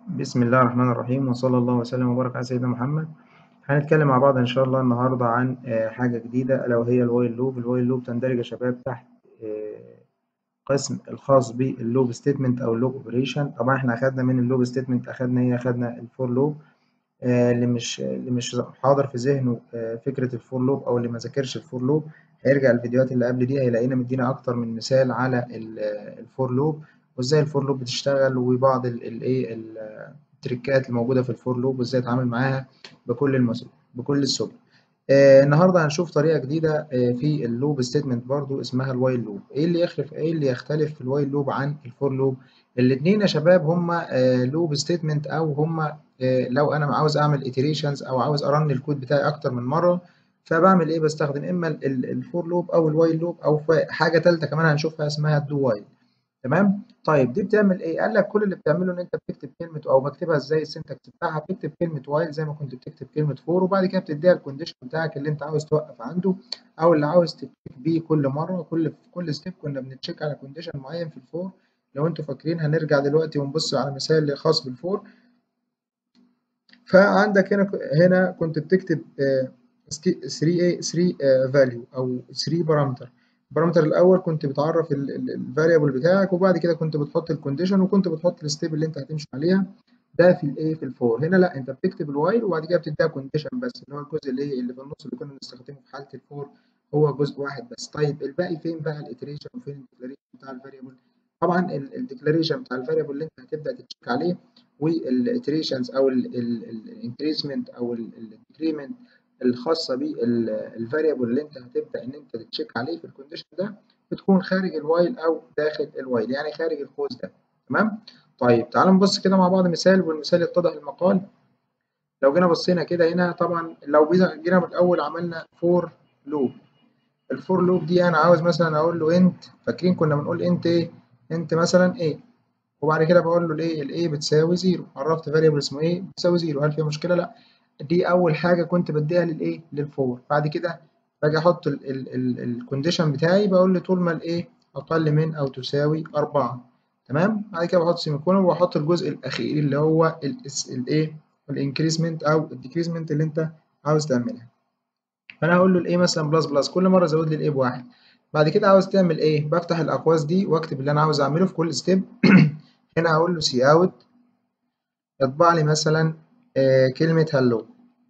بسم الله الرحمن الرحيم وصلى الله وسلم وبارك على سيدنا محمد هنتكلم مع بعض إن شاء الله النهاردة عن آه، حاجة جديدة ألا وهي الوايل لوب الوايل لوب تندرج يا شباب تحت آه، قسم الخاص باللوب ستيتمنت أو اللوب أوبريشن طبعا احنا أخدنا من اللوب ستيتمنت أخدنا إيه أخدنا الفور لوب آه، اللي مش اللي مش حاضر في ذهنه آه، فكرة الفور لوب أو اللي ما ذاكرش الفور لوب هيرجع الفيديوهات اللي قبل دي هيلاقينا مدينا أكتر من مثال على ال- آه، الفور لوب وإزاي الفور لوب بتشتغل وبعض الإيه التريكات اللي موجودة في الفور لوب وإزاي أتعامل معاها بكل المس... بكل السبل. آه النهارده هنشوف طريقة جديدة آه في اللوب ستيتمنت برضو اسمها الوايل لوب. إيه اللي يختلف إيه اللي يختلف في الوايل لوب عن الفور لوب؟ الاتنين يا شباب هما آه لوب ستيتمنت أو هما آه لو أنا عاوز أعمل iterations أو عاوز أرن الكود بتاعي أكتر من مرة فبعمل إيه؟ بستخدم إما الفور لوب أو الوايل لوب أو حاجة تالتة كمان هنشوفها اسمها الدو وايل. تمام طيب دي بتعمل ايه قال لك كل اللي بتعمله ان انت بتكتب كلمه او بكتبها ازاي السنتكس بتاعها بتكتب كلمه وايل زي ما كنت بتكتب كلمه فور وبعد كده بتديها الكونديشن بتاعك اللي انت عاوز توقف عنده او اللي عاوز تتشيك بيه كل مره كل كل ستيب كنا بنتشيك على كونديشن معين في الفور لو انتوا فاكرين هنرجع دلوقتي ونبص على مثال خاص بالفور فعندك هنا هنا كنت بتكتب 3 3 فاليو او 3 بارامتر البارامتر الاول كنت بتعرف الفاريبل بتاعك وبعد كده كنت بتحط الكونديشن وكنت بتحط الستيب اللي انت هتمشي عليها ده في الايه في الفور هنا لا انت بتكتب الوايل وبعد كده بتديها كونديشن بس اللي هو الجزء اللي اللي في النص اللي كنا بنستخدمه في حاله الفور هو جزء واحد بس طيب الباقي فين بقى الاتريشن وفين الديكلاريشن بتاع الفاريبل طبعا الديكلاريشن بتاع الفاريبل اللي انت هتبدا تتشيك عليه والاتريشنز او الانكريسمنت او الديكريمنت الخاصه بالفاريبل اللي انت هتبدا ان انت تتشيك عليه في الكونديشن ده بتكون خارج الوايل او داخل الوايل يعني خارج القوس ده تمام طيب تعالوا نبص كده مع بعض مثال والمثال يتضح المقال لو جينا بصينا كده هنا طبعا لو جينا من الاول عملنا فور لوب الفور لوب دي انا عاوز مثلا اقول له انت فاكرين كنا بنقول انت ايه انت مثلا ايه وبعد كده بقول له الايه الايه بتساوي زيرو عرفت فاريبل اسمه ايه بتساوي زيرو هل فيها مشكله لا دي اول حاجه كنت بديها للايه للفور بعد كده باجي احط الكونديشن بتاعي بقول له طول ما الايه اقل من او تساوي 4 تمام بعد كده بحط سيميكولون واحط الجزء الاخير اللي هو الايه الانكريسمنت او الديكريسمنت اللي انت عاوز تعملها فانا هقول له الايه مثلا بلس بلس كل مره ازود لي الايه بواحد بعد كده عاوز تعمل ايه بفتح الاقواس دي واكتب اللي انا عاوز اعمله في كل ستيب هنا هقول له سي اوت اطبع لي مثلا آه كلمة هلو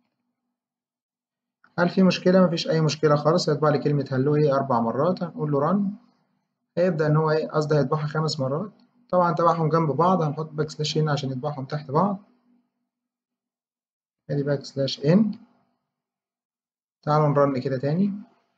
هل في مشكلة؟ مفيش أي مشكلة خالص هيطبع لي كلمة هلو إيه أربع مرات هنقول له رن هيبدأ إن هو إيه قصدي هيطبعها خمس مرات طبعا تبعهم جنب بعض هنحط باك سلاش هنا عشان يطبعهم تحت بعض أدي باك سلاش إن تعالوا نرن كده تاني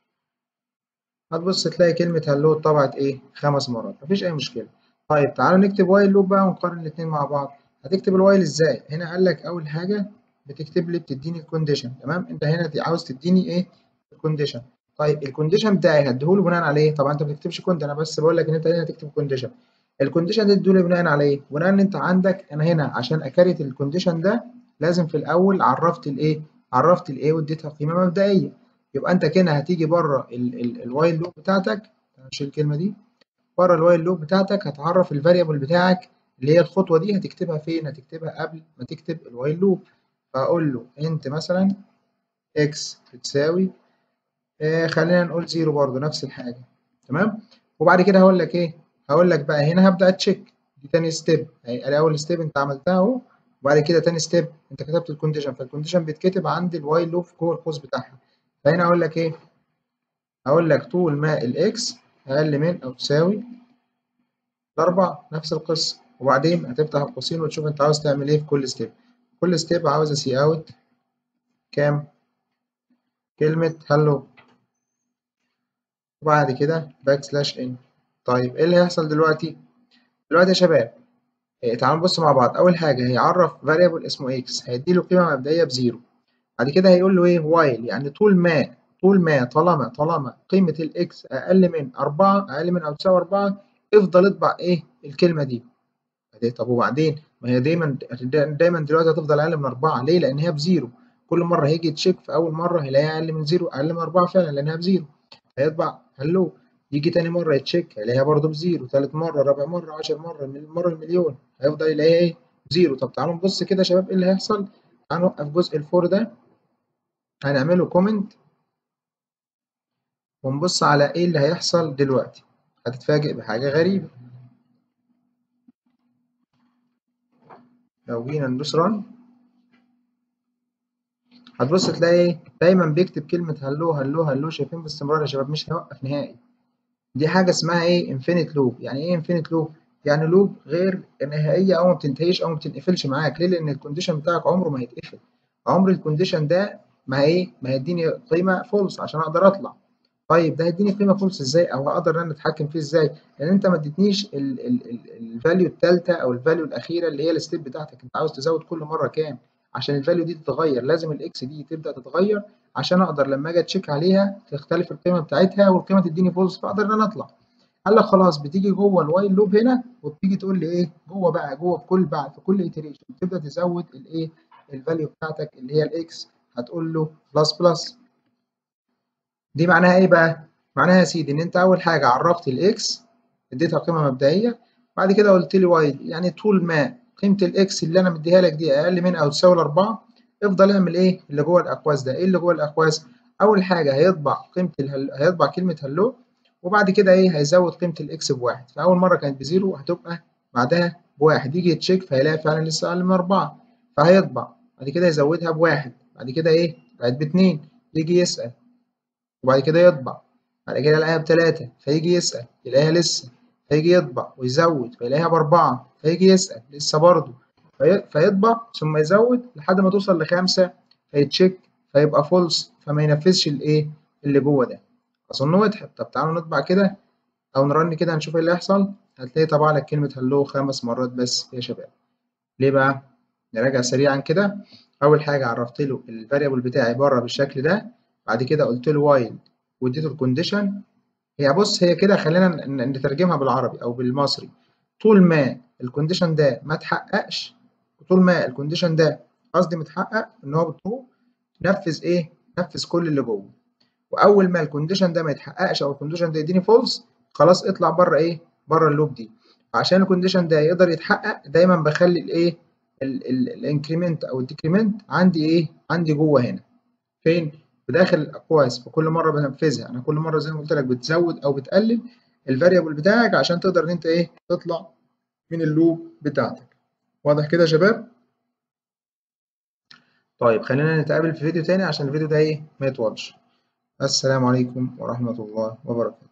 هتبص تلاقي كلمة هلو اتطبعت إيه خمس مرات مفيش أي مشكلة طيب تعالوا نكتب وايل لوب بقى ونقارن الاتنين مع بعض هتكتب الوايل ازاي هنا قال لك اول حاجه بتكتب لي بتديني الكونديشن تمام انت هنا عاوز تديني ايه الكونديشن طيب الكونديشن بتاعي هديهوله بناء على ايه طبعا انت ما بتكتبش كونت انا بس بقول لك ان انت هنا هتكتب كونديشن الكونديشن ده تديله بناء على ايه بناء ان انت عندك انا هنا عشان اكريت الكونديشن ده لازم في الاول عرفت الايه عرفت الايه واديتها قيمه مبدئيه يبقى انت كده هتيجي بره الوايل لوب بتاعتك هشيل الكلمه دي بره الوايل لوب بتاعتك هتعرف الفاريبل بتاعك اللي هي الخطوة دي هتكتبها فين؟ هتكتبها قبل ما تكتب الوايل لوب فأقول له أنت مثلا إكس بتساوي آه خلينا نقول زيرو برضه نفس الحاجة تمام؟ وبعد كده هقول لك إيه؟ هقول لك بقى هنا هبدأ أتشيك دي تاني ستيب يعني أول ستيب أنت عملتها أهو وبعد كده تاني ستيب أنت كتبت الكونديشن فالكونديشن بيتكتب عند الوايل لوب جوه القوس بتاعها فهنا أقول لك إيه؟ هقول لك طول ما الإكس أقل من أو تساوي الأربعة نفس القصة وبعدين هتفتح القوسين وتشوف انت عاوز تعمل ايه في كل ستيب كل ستيب عاوز سي اوت كام كلمة هلو وبعد كده باك سلاش ان طيب ايه اللي هيحصل دلوقتي دلوقتي يا شباب إيه تعالوا نبص مع بعض اول حاجة هيعرف فاريبل اسمه اكس هيديله قيمة مبدئية بزيرو بعد كده هيقول له ايه وايل يعني طول ما طول ما طالما طالما قيمة الاكس اقل من أربعة اقل من او تساوي أربعة افضل اطبع ايه الكلمة دي طب وبعدين ما هي دايما دايما دلوقتي هتفضل اقل من 4 ليه؟ لان هي بزيرو كل مره هيجي تشيك في اول مره هيلاقيها اقل من زيرو اقل من 4 فعلا لانها بزيرو هيطبع هلو يجي تاني مره يتشيك هيلاقيها برضه بزيرو تالت مره رابع مره 10 مره المره المليون هيفضل يلاقيها ايه زيرو طب تعالوا نبص كده يا شباب ايه اللي هيحصل تعالوا نوقف جزء الفور ده هنعمله كومنت ونبص على ايه اللي هيحصل دلوقتي هتتفاجئ بحاجة غريبة لو جينا ندوس ران هتبص تلاقي ايه دايما بيكتب كلمة هلو هلو هلو شايفين باستمرار يا شباب مش هيوقف نهائي دي حاجة اسمها ايه انفينيت لوب يعني ايه انفينيت لوب يعني لوب غير نهائية او ما بتنتهيش او ما بتنقفلش معاك ليه لان الكونديشن بتاعك عمره ما هيتقفل عمر الكونديشن ده ما ايه ما هيديني قيمة فولس عشان اقدر اطلع طيب ده هيديني قيمة فولس ازاي او هقدر ان انا اتحكم فيه ازاي لان انت ما اديتنيش الفاليو الثالثة او الفاليو الاخيرة اللي هي الستيب بتاعتك انت عاوز تزود كل مرة كام عشان الفاليو دي تتغير لازم الاكس دي تبدا تتغير عشان اقدر لما اجي اتشيك عليها تختلف القيمه بتاعتها والقيمه تديني فولس فاقدر ان انا اطلع قال لك خلاص بتيجي جوه الوايل لوب هنا وبتيجي تقول لي ايه جوه بقى جوه في كل بعد في كل ايتريشن تبدا تزود الايه الفاليو بتاعتك اللي هي الاكس هتقول له بلس بلس دي معناها ايه بقى معناها يا سيدي ان انت اول حاجه عرفت الاكس اديتها قيمه مبدئيه بعد كده قلت لي واي يعني طول ما قيمه الاكس اللي انا مديها لك دي اقل من او تساوي الاربعه افضل اعمل ايه اللي جوه الاقواس ده ايه اللي جوه الاقواس اول حاجه هيطبع قيمه الهل... هيطبع كلمه هلو وبعد كده ايه هيزود قيمه الاكس بواحد فاول مره كانت بزيرو هتبقى بعدها بواحد يجي يتشيك فهيلاقي فعلا لسه اقل من اربعه فهيطبع بعد كده يزودها بواحد بعد كده ايه بقت باتنين يجي يسال وبعد كده يطبع بعد كده يلاقيها بتلاته فيجي يسال يلاقيها لسه فيجي يطبع ويزود فيلاقيها باربعه فيجي يسال لسه برضه في... فيطبع ثم يزود لحد ما توصل لخمسه فيتشيك فيبقى فولس فما ينفذش الايه اللي جوه ده اظن وضحت طب تعالوا نطبع كده او نرن كده نشوف ايه اللي هيحصل هتلاقي طبع لك كلمه هلو خمس مرات بس يا شباب ليه بقى نراجع سريعا كده اول حاجه عرفت له الفاريبل بتاعي بره بالشكل ده بعد كده قلت له وايل واديته الكونديشن هي بص هي كده خلينا نترجمها بالعربي او بالمصري طول ما الكونديشن ده ما اتحققش طول ما الكونديشن ده قصدي متحقق ان هو بترو نفذ ايه نفذ كل اللي جوه واول ما الكونديشن ده ما يتحققش او الكونديشن ده يديني فولس خلاص اطلع بره ايه بره اللوب دي عشان الكونديشن ده يقدر يتحقق دايما بخلي الايه الانكريمنت او الديكريمنت عندي ايه عندي جوه هنا فين في داخل الاقواس فكل مره بنفذها انا كل مره زي ما قلت لك بتزود او بتقلل الفاريبل بتاعك عشان تقدر ان انت ايه تطلع من اللوب بتاعتك واضح كده يا شباب طيب خلينا نتقابل في فيديو تاني عشان الفيديو ده ايه ما يطولش السلام عليكم ورحمة الله وبركاته